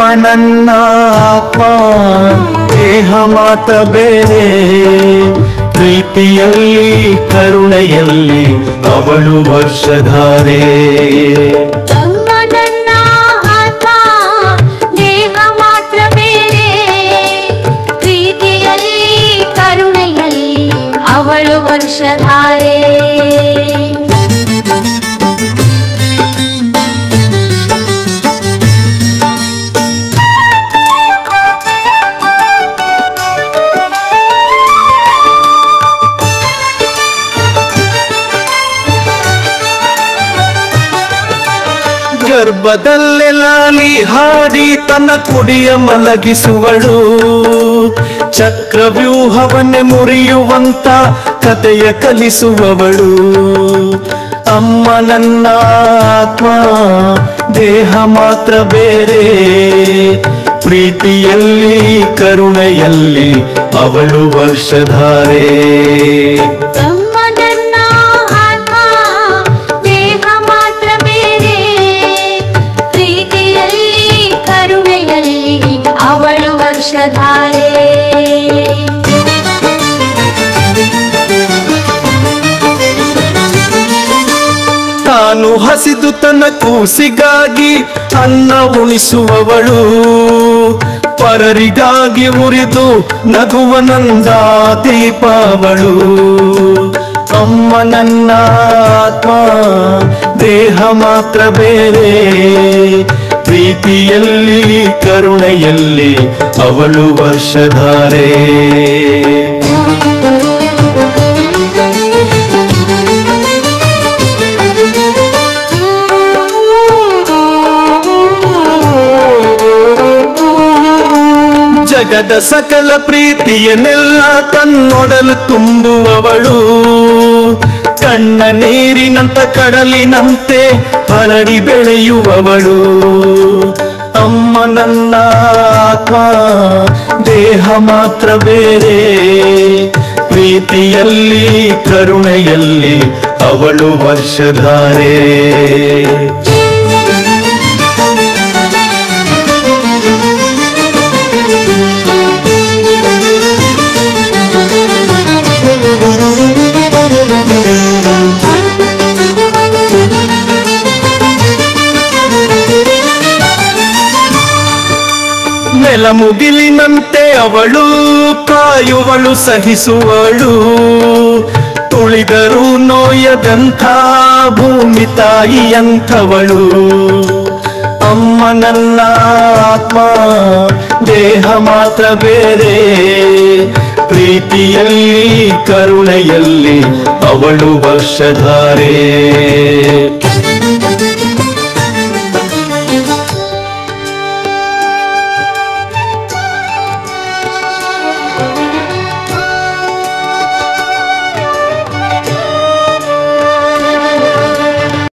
ನನ್ನ ಆತ್ಮ ದೇಹ ಮಾತ್ರ ಬೇರೆ ಪ್ರೀತಿಯಲ್ಲಿ ಕರುಣೆಯಲ್ಲಿ ಅವಳು ವರ್ಷಧಾರೆ ಅಮ್ಮ ನನ್ನ ಆತ್ಮ ದೇಹ ಮಾತ್ರ ಬೇರೆ ಪ್ರೀತಿಯಲ್ಲಿ ಕರುಣೆಯಲ್ಲಿ ಅವಳು ವರ್ಷಧಾರೆ ಗರ್ಭದಲ್ಲೇ ಲಾಲಿ ಹಾಡಿ ತನ್ನ ಕುಡಿಯ ಮಲಗಿಸುವಳು ಚಕ್ರವ್ಯೂಹವನ್ನೇ ಮುರಿಯುವಂತ ಕಥೆಯ ಕಲಿಸುವವಳು ಅಮ್ಮ ನನ್ನ ಆತ್ಮ ದೇಹ ಮಾತ್ರ ಬೇರೆ ಪ್ರೀತಿಯಲ್ಲಿ ಕರುಣೆಯಲ್ಲಿ ಅವಳು ವರ್ಷಧಾರೆ ಅಮ್ಮ ನನ್ನ ಆತ್ಮ ದೇಹ ಮಾತ್ರ ಬೇರೆ ಪ್ರೀತಿಯಲ್ಲಿ ಕರುಣೆಯಲ್ಲಿ ಅವಳು ವರ್ಷಧಾರೆ ತಾನು ಹಸಿದು ತನ್ನ ಕೂಸಿಗಾಗಿ ಅನ್ನ ಉಣಿಸುವವಳು ಪರರಿಗಾಗಿ ಉರಿದು ನಗುವನಂದ ದೀಪಾವಳು ಅಮ್ಮ ನನ್ನ ಆತ್ಮ ದೇಹ ಮಾತ್ರ ಬೇರೆ ಪ್ರೀತಿಯಲ್ಲಿ ಕರುಣೆಯಲ್ಲಿ ಅವಳು ವರ್ಷಧಾರೆ ಜಗದ ಸಕಲ ಪ್ರೀತಿಯನ್ನೆಲ್ಲ ತನ್ನೊಡಲು ತುಂಬುವವಳು ಕಣ್ಣ ನೀರಿನಂತ ಕಡಲಿನಂತೆ ಹರಡಿ ಬೆಳೆಯುವವಳು ಅಮ್ಮ ನನ್ನ ಆತ್ಮ ದೇಹ ಮಾತ್ರ ಬೇರೆ ಪ್ರೀತಿಯಲ್ಲಿ ಕರುಣೆಯಲ್ಲಿ ಅವಳು ವರ್ಷಧಾರೆ ನೆಲ ಮುಗಿಲಿನಂತೆ ಅವಳು ಕಾಯುವಳು ಸಹಿಸುವಳು ತುಳಿದರೂ ನೋಯದಂಥ ಭೂಮಿ ತಾಯಿಯಂಥವಳು ಅಮ್ಮ ನನ್ನ ಆತ್ಮ ದೇಹ ಮಾತ್ರ ಬೇರೆ ಪ್ರೀತಿಯಲ್ಲಿ ಕರುಣೆಯಲ್ಲಿ ಅವಳು ವರ್ಷಧಾರೆ